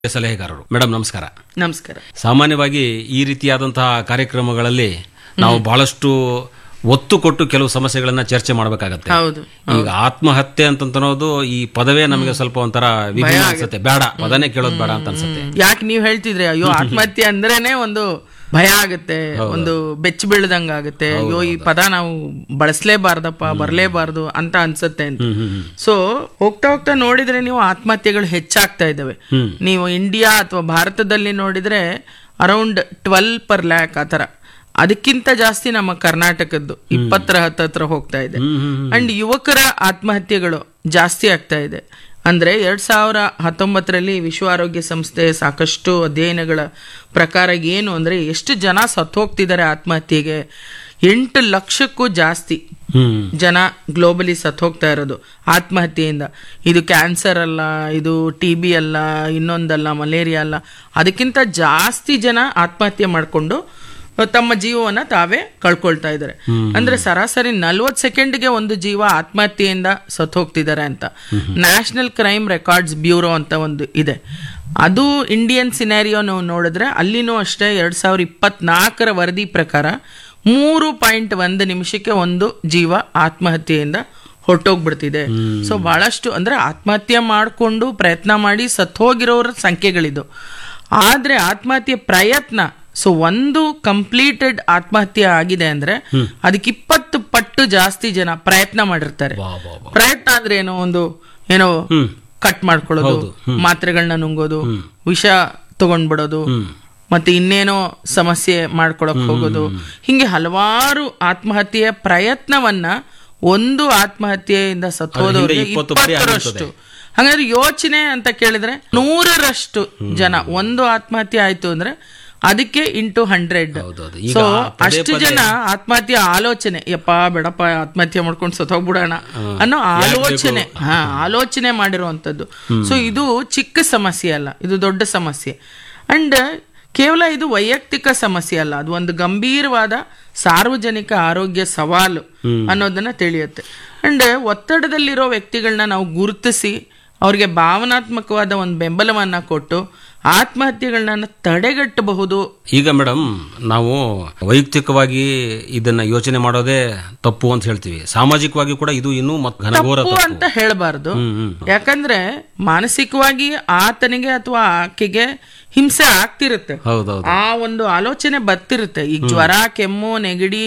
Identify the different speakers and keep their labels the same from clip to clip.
Speaker 1: ಸಲಹೆಗಾರರು ಮೇಡಮ್ ನಮಸ್ಕಾರ
Speaker 2: ನಮಸ್ಕಾರ
Speaker 1: ಸಾಮಾನ್ಯವಾಗಿ ಈ ರೀತಿಯಾದಂತಹ ಕಾರ್ಯಕ್ರಮಗಳಲ್ಲಿ ನಾವು ಬಹಳಷ್ಟು ಒತ್ತು ಕೊಟ್ಟು ಕೆಲವು ಸಮಸ್ಯೆಗಳನ್ನ ಚರ್ಚೆ ಮಾಡಬೇಕಾಗತ್ತೆ
Speaker 2: ಹೌದು
Speaker 1: ಈಗ ಆತ್ಮಹತ್ಯೆ ಅಂತನ್ನೋದು ಈ ಪದವೇ ನಮಗೆ ಸ್ವಲ್ಪ ಒಂಥರ ವಿಭಿನ್ನ ಅನ್ಸುತ್ತೆ ಬೇಡ ಪದನೇ ಕೇಳೋದು ಬೇಡ ಅಂತ ಅನ್ಸುತ್ತೆ
Speaker 2: ಯಾಕೆ ನೀವ್ ಹೇಳ್ತಿದ್ರಿ ಅಯ್ಯೋ ಆತ್ಮಹತ್ಯೆ ಅಂದ್ರೇನೆ ಒಂದು ಭಯ ಆಗುತ್ತೆ ಒಂದು ಬೆಚ್ಚ ಬೀಳ್ದಂಗ ಆಗುತ್ತೆ ಅಯ್ಯೋ ಈ ಪದ ನಾವು ಬಳಸಲೇಬಾರ್ದಪ್ಪ ಬರಲೇಬಾರ್ದು ಅಂತ ಅನ್ಸುತ್ತೆ ಅಂತ ಸೊ ಹೋಗ್ತಾ ಹೋಗ್ತಾ ನೋಡಿದ್ರೆ ನೀವು ಆತ್ಮಹತ್ಯೆಗಳು ಹೆಚ್ಚಾಗ್ತಾ ಇದ್ದಾವೆ ನೀವು ಇಂಡಿಯಾ ಅಥವಾ ಭಾರತದಲ್ಲಿ ನೋಡಿದ್ರೆ ಅರೌಂಡ್ ಟ್ವೆಲ್ ಪರ್ ಲ್ಯಾಕ್ ಆತರ ಅದಕ್ಕಿಂತ ಜಾಸ್ತಿ ನಮ್ಮ ಕರ್ನಾಟಕದ್ದು ಇಪ್ಪತ್ತರ ಹತ್ತತ್ರ ಹೋಗ್ತಾ ಇದೆ ಅಂಡ್ ಯುವಕರ ಆತ್ಮಹತ್ಯೆಗಳು ಜಾಸ್ತಿ ಆಗ್ತಾ ಇದೆ ಅಂದ್ರೆ ಎರಡ್ ಸಾವಿರ ಹತ್ತೊಂಬತ್ತರಲ್ಲಿ ವಿಶ್ವ ಆರೋಗ್ಯ ಸಂಸ್ಥೆ ಸಾಕಷ್ಟು ಅಧ್ಯಯನಗಳ ಪ್ರಕಾರ ಏನು ಅಂದ್ರೆ ಎಷ್ಟು ಜನ ಸತ್ತೋಗ್ತಿದ್ದಾರೆ ಆತ್ಮಹತ್ಯೆಗೆ ಎಂಟು ಲಕ್ಷಕ್ಕೂ ಜಾಸ್ತಿ
Speaker 1: ಹ್ಮ್
Speaker 2: ಜನ ಗ್ಲೋಬಲಿ ಸತ್ತೋಗ್ತಾ ಇರೋದು ಆತ್ಮಹತ್ಯೆಯಿಂದ ಇದು ಕ್ಯಾನ್ಸರ್ ಅಲ್ಲ ಇದು ಟಿ ಬಿ ಅಲ್ಲ ಇನ್ನೊಂದಲ್ಲ ಮಲೇರಿಯಾ ಅಲ್ಲ ಅದಕ್ಕಿಂತ ಜಾಸ್ತಿ ಜನ ಆತ್ಮಹತ್ಯೆ ಮಾಡಿಕೊಂಡು ತಮ್ಮ ಜೀವವನ್ನ ತಾವೇ ಕಳ್ಕೊಳ್ತಾ ಇದ್ದಾರೆ ಅಂದ್ರೆ ಸರಾಸರಿ ನಲ್ವತ್ ಸೆಕೆಂಡ್ಗೆ ಒಂದು ಜೀವ ಆತ್ಮಹತ್ಯೆಯಿಂದ ಸತ್ತೋಗ್ತಿದ್ದಾರೆ ಅಂತ ನ್ಯಾಷನಲ್ ಕ್ರೈಮ್ ರೆಕಾರ್ಡ್ಸ್ ಬ್ಯೂರೋ ಅಂತ ಒಂದು ಇದೆ ಅದು ಇಂಡಿಯನ್ ಸಿನಾರಿಯೋ ನಾವು ನೋಡಿದ್ರೆ ಅಲ್ಲಿನೂ ಅಷ್ಟೇ ಎರಡ್ ಸಾವಿರದ ಇಪ್ಪತ್ನಾಲ್ಕರ ವರದಿ ಪ್ರಕಾರ ಮೂರು ಪಾಯಿಂಟ್ ಒಂದು ನಿಮಿಷಕ್ಕೆ ಒಂದು ಜೀವ ಆತ್ಮಹತ್ಯೆಯಿಂದ ಹೊರಟೋಗ್ಬಿಡ್ತಿದೆ ಸೊ ಬಹಳಷ್ಟು ಅಂದ್ರೆ ಆತ್ಮಹತ್ಯೆ ಮಾಡಿಕೊಂಡು ಪ್ರಯತ್ನ ಮಾಡಿ ಸತ್ತೋಗಿರೋರ ಸಂಖ್ಯೆಗಳಿದು ಆದ್ರೆ ಆತ್ಮಹತ್ಯೆ ಪ್ರಯತ್ನ ಸೊ ಒಂದು ಕಂಪ್ಲೀಟೆಡ್ ಆತ್ಮಹತ್ಯೆ ಆಗಿದೆ ಅಂದ್ರೆ ಅದಕ್ಕೆ ಇಪ್ಪತ್ತು ಪಟ್ಟು ಜಾಸ್ತಿ ಜನ ಪ್ರಯತ್ನ ಮಾಡಿರ್ತಾರೆ
Speaker 1: ವಾ ವಾ ವಾ.
Speaker 2: ಪ್ರಯತ್ನ ಅಂದ್ರೆ ಏನೋ ಒಂದು ಏನೋ ಕಟ್ ಮಾಡ್ಕೊಳ್ಳೋದು ಮಾತ್ರೆಗಳನ್ನ ನುಂಗೋದು ವಿಷ ತಗೊಂಡ್ಬಿಡೋದು ಮತ್ತೆ ಇನ್ನೇನೋ ಸಮಸ್ಯೆ ಮಾಡ್ಕೊಳಕ್ ಹೋಗೋದು ಹಿಂಗೆ ಹಲವಾರು ಆತ್ಮಹತ್ಯೆಯ ಪ್ರಯತ್ನವನ್ನ ಒಂದು ಆತ್ಮಹತ್ಯೆಯಿಂದ ಸತ್ತೋದವ್ರಿಗೆ
Speaker 1: ಇಪ್ಪತ್ತು ಪಡಿ
Speaker 2: ಇಪ್ಪತ್ತರಷ್ಟು ಹಾಗಾದ್ರೆ ಯೋಚನೆ ಅಂತ ಕೇಳಿದ್ರೆ ನೂರರಷ್ಟು ಜನ ಒಂದು ಆತ್ಮಹತ್ಯೆ ಆಯ್ತು ಅಂದ್ರೆ ಅದಕ್ಕೆ ಇಂಟು ಹಂಡ್ರೆಡ್
Speaker 1: ಹೌದೌದು. ಈಗ
Speaker 2: ಸೊ
Speaker 1: ಪದೇ
Speaker 2: ಅಷ್ಟು ಜನ ಆತ್ಮಹತ್ಯೆ ಆಲೋಚನೆ ಯಪ್ಪ ಬೇಡಪ್ಪ ಆತ್ಮಹತ್ಯೆ ಮಾಡ್ಕೊಂಡು ಸತ್ತೋಗ್ಬಿಡೋಣ ಅನ್ನೋ ಆಲೋಚನೆ ಹಾ ಆಲೋಚನೆ ಮಾಡಿರುವಂತದ್ದು ಸೊ ಇದು ಚಿಕ್ಕ ಸಮಸ್ಯೆ ಅಲ್ಲ ಇದು ದೊಡ್ಡ ಸಮಸ್ಯೆ ಅಂಡ್ ಕೇವಲ ಇದು ವೈಯಕ್ತಿಕ ಸಮಸ್ಯೆ ಅಲ್ಲ ಅದು ಒಂದು ಗಂಭೀರವಾದ ಸಾರ್ವಜನಿಕ ಆರೋಗ್ಯ ಸವಾಲು ಅನ್ನೋದನ್ನ ತಿಳಿಯುತ್ತೆ ಅಂಡ್ ಒತ್ತಡದಲ್ಲಿರೋ ವ್ಯಕ್ತಿಗಳನ್ನ ನಾವು ಗುರುತಿಸಿ ಅವ್ರಿಗೆ ಭಾವನಾತ್ಮಕವಾದ ಒಂದು ಬೆಂಬಲವನ್ನ ಕೊಟ್ಟು ಆತ್ಮಹತ್ಯೆಗಳನ್ನ ತಡೆಗಟ್ಟಬಹುದು
Speaker 1: ಈಗ ಮೇಡಮ್ ನಾವು ವೈಯಕ್ತಿಕವಾಗಿ ಇದನ್ನ ಯೋಚನೆ ಮಾಡೋದೇ ತಪ್ಪು ಅಂತ ಹೇಳ್ತೀವಿ ಸಾಮಾಜಿಕವಾಗಿ ಕೂಡ ಇದು ಇನ್ನೂ ಮತ್ ಘನಘೋರ
Speaker 2: ತಪ್ಪು
Speaker 1: ತಪ್ಪು
Speaker 2: ಅಂತ ಹೇಳಬಾರ್ದು
Speaker 1: ಹ್ಮ್ ಹ್ಮ್
Speaker 2: ಯಾಕಂದ್ರೆ ಮಾನಸಿಕವಾಗಿ ಆತನಿಗೆ ಅಥವಾ ಆಕೆಗೆ ಹಿಂಸೆ ಆಗ್ತಿರುತ್ತೆ
Speaker 1: ಹೌದೌದು
Speaker 2: ಆ ಒಂದು ಆಲೋಚನೆ ಬರ್ತಿರುತ್ತೆ ಈಗ ಜ್ವರ ಕೆಮ್ಮು ನೆಗಡಿ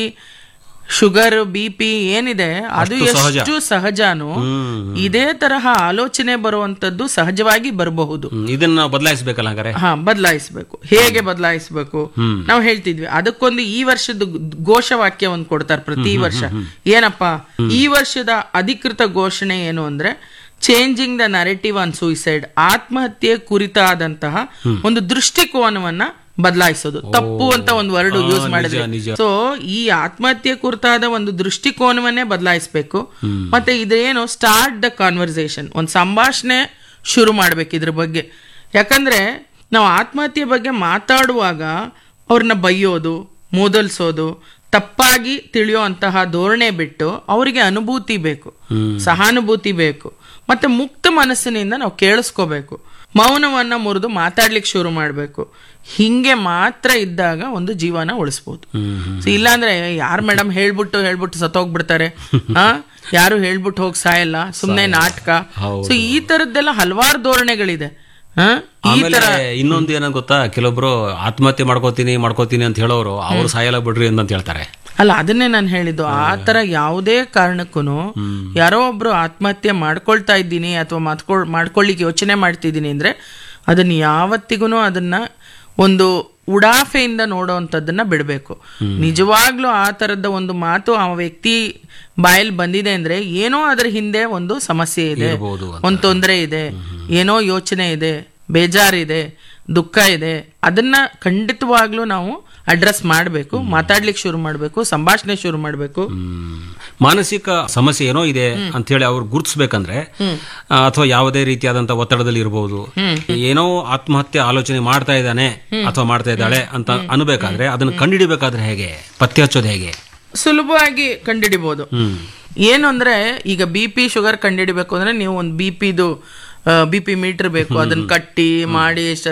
Speaker 2: ಶುಗರ್ ಬಿ ಪಿ ಏನಿದೆ ಅದು ಎಷ್ಟು ಸಹಜನೋ ಇದೇ ತರಹ ಆಲೋಚನೆ ಬರುವಂತದ್ದು ಸಹಜವಾಗಿ ಬರಬಹುದು
Speaker 1: ಹ್ಮ್, ಇದನ್ನ ನಾವು ಬದಲಾಯಿಸ್ಬೇಕಲ್ಲ ಹಂಗಾರೆ
Speaker 2: ಹಾ ಬದಲಾಯಿಸಬೇಕು ಹೇಗೆ ಬದಲಾಯಿಸಬೇಕು ನಾವು ಹೇಳ್ತಿದ್ವಿ ಅದಕ್ಕೊಂದು ಈ ವರ್ಷದ ಘೋಷವಾಕ್ಯ ಒಂದು ಕೊಡ್ತಾರೆ ಪ್ರತಿ ವರ್ಷ ಏನಪ್ಪಾ ಈ ವರ್ಷದ ಅಧಿಕೃತ ಘೋಷಣೆ ಏನು ಅಂದ್ರೆ changing the narrative on suicide ಆತ್ಮಹತ್ಯೆ ಕುರಿತಾದಂತಹ ಒಂದು ದೃಷ್ಟಿಕೋನವನ್ನ ಬದಲಾಯಿಸೋದು ತಪ್ಪು ಅಂತ ಒಂದು ವರ್ಡ್ ಯೂಸ್ ಮಾಡಿದ್ರೆ
Speaker 1: ನಿಜ.
Speaker 2: ಸೊ ಈ ಆತ್ಮಹತ್ಯೆ ಕುರಿತಾದ ಒಂದು ದೃಷ್ಟಿಕೋನವನ್ನೇ ಬದಲಾಯಿಸಬೇಕು ಮತ್ತೆ ಇದೇನು ಸ್ಟಾರ್ಟ್ ದ ಕಾನ್ವರ್ಸೇಷನ್ ಒಂದು ಸಂಭಾಷಣೆ ಶುರು ಮಾಡ್ಬೇಕು ಇದ್ರ ಬಗ್ಗೆ ಯಾಕಂದ್ರೆ ನಾವು ಆತ್ಮಹತ್ಯೆ ಬಗ್ಗೆ ಮಾತಾಡುವಾಗ ಅವ್ರನ್ನ ಬೈಯೋದು ಮೂದಲ್ಸೋದು ತಪ್ಪಾಗಿ ತಿಳಿಯೋ ಅಂತಹ ಧೋರಣೆ ಬಿಟ್ಟು ಅವರಿಗೆ ಅನುಭೂತಿ ಬೇಕು ಸಹಾನುಭೂತಿ ಬೇಕು ಮತ್ತೆ ಮುಕ್ತ ಮನಸ್ಸಿನಿಂದ ನಾವು ಕೇಳಿಸ್ಕೋಬೇಕು ಮೌನವನ್ನ ಮುರಿದು ಮಾತಾಡ್ಲಿಕ್ಕೆ ಶುರು ಮಾಡಬೇಕು ಹಿಂಗೆ ಮಾತ್ರ ಇದ್ದಾಗ ಒಂದು ಜೀವನ ಉಳಿಸ್ಬೋದು ಸೊ ಇಲ್ಲಾಂದ್ರೆ ಯಾರು ಮೇಡಮ್ ಹೇಳ್ಬಿಟ್ಟು ಹೇಳ್ಬಿಟ್ಟು ಸತ್ತೋಗ್ಬಿಡ್ತಾರೆ ಆ ಯಾರು ಹೇಳ್ಬಿಟ್ಟು ಹೋಗಿ ಸಾಯಲ್ಲ ಸುಮ್ನೆ ನಾಟಕ ಸೊ ಈ ತರದ್ದೆಲ್ಲ ಹಲವಾರು ಧೋರಣೆಗಳಿದೆ ಆ ಈ
Speaker 1: ಆಮೇಲೆ ಇನ್ನೊಂದು ಏನಂತ ಗೊತ್ತಾ ಕೆಲವೊಬ್ರು ಆತ್ಮಹತ್ಯೆ ಮಾಡ್ಕೋತೀನಿ ಮಾಡ್ಕೋತೀನಿ ಅಂತ ಹೇಳೋರು ಅವ್ರು ಸಾಯಲ್ಲ ಬಿಡ್ರಿ ಅಂತ ಹೇಳ್ತಾರೆ
Speaker 2: ಅಲ್ಲ ಅದನ್ನೇ ನಾನು ಹೇಳಿದ್ದು ಆ ತರ ಯಾವುದೇ ಕಾರಣಕ್ಕೂ ಯಾರೋ ಒಬ್ರು ಆತ್ಮಹತ್ಯೆ ಮಾಡ್ಕೊಳ್ತಾ ಇದ್ದೀನಿ ಅಥವಾ ಮಾತ್ಕೊಳ್ ಮಾಡ್ಕೊಳ್ಳಿಕ್ಕೆ ಯೋಚನೆ ಮಾಡ್ತಿದ್ದೀನಿ ಅಂದ್ರೆ ಅದನ್ನ ಯಾವತ್ತಿಗೂ ಅದನ್ನ ಒಂದು ಉಡಾಫೆಯಿಂದ ನೋಡೋವಂಥದ್ದನ್ನ ಬಿಡಬೇಕು ನಿಜವಾಗ್ಲೂ ಆ ತರದ ಒಂದು ಮಾತು ಆ ವ್ಯಕ್ತಿ ಬಾಯಲ್ಲಿ ಬಂದಿದೆ ಅಂದ್ರೆ ಏನೋ ಅದರ ಹಿಂದೆ ಒಂದು ಸಮಸ್ಯೆ ಇದೆ
Speaker 1: ಇರ್ಬೋದು
Speaker 2: ಒಂದು ತೊಂದರೆ ಇದೆ ಏನೋ ಯೋಚನೆ ಇದೆ ಬೇಜಾರಿದೆ ದುಃಖ ಇದೆ ಅದನ್ನ ಖಂಡಿತವಾಗ್ಲೂ ನಾವು ಅಡ್ರೆಸ್ ಮಾಡಬೇಕು ಮಾತಾಡ್ಲಿಕ್ಕೆ ಶುರು ಮಾಡಬೇಕು ಸಂಭಾಷಣೆ ಶುರು ಮಾಡಬೇಕು
Speaker 1: ಹ್ಮ್. ಮಾನಸಿಕ ಸಮಸ್ಯೆ ಏನೋ ಇದೆ ಅಂತ ಹೇಳಿ ಅವ್ರು ಗುರುತಿಸ್ಬೇಕಂದ್ರೆ ಅಥವಾ ಯಾವುದೇ ರೀತಿಯಾದಂತ ಒತ್ತಡದಲ್ಲಿ ಇರಬಹುದು ಏನೋ ಆತ್ಮಹತ್ಯೆ ಆಲೋಚನೆ ಮಾಡ್ತಾ ಇದ್ದಾನೆ ಅಥವಾ ಮಾಡ್ತಾ ಇದ್ದಾಳೆ ಅಂತ ಅನ್ಬೇಕಾದ್ರೆ ಅದನ್ನ ಕಂಡುಹಿಡಿಬೇಕಾದ್ರೆ ಹೇಗೆ ಪತ್ತೆ ಹಚ್ಚೋದು ಹೇಗೆ
Speaker 2: ಸುಲಭವಾಗಿ ಕಂಡುಹಿಡಿಬಹುದು
Speaker 1: ಹ್ಮ್
Speaker 2: ಏನು ಅಂದ್ರೆ ಈಗ ಬಿ ಪಿ ಶುಗರ್ ಕಂಡುಹಿಡಿಬೇಕು ಅಂದ್ರೆ ನೀವು ಒಂದು ಬಿ ಪಿದು ಬಿ ಪಿ ಮೀಟರ್ ಬೇಕು ಅದನ್ನ ಕಟ್ಟಿ ಮಾಡಿ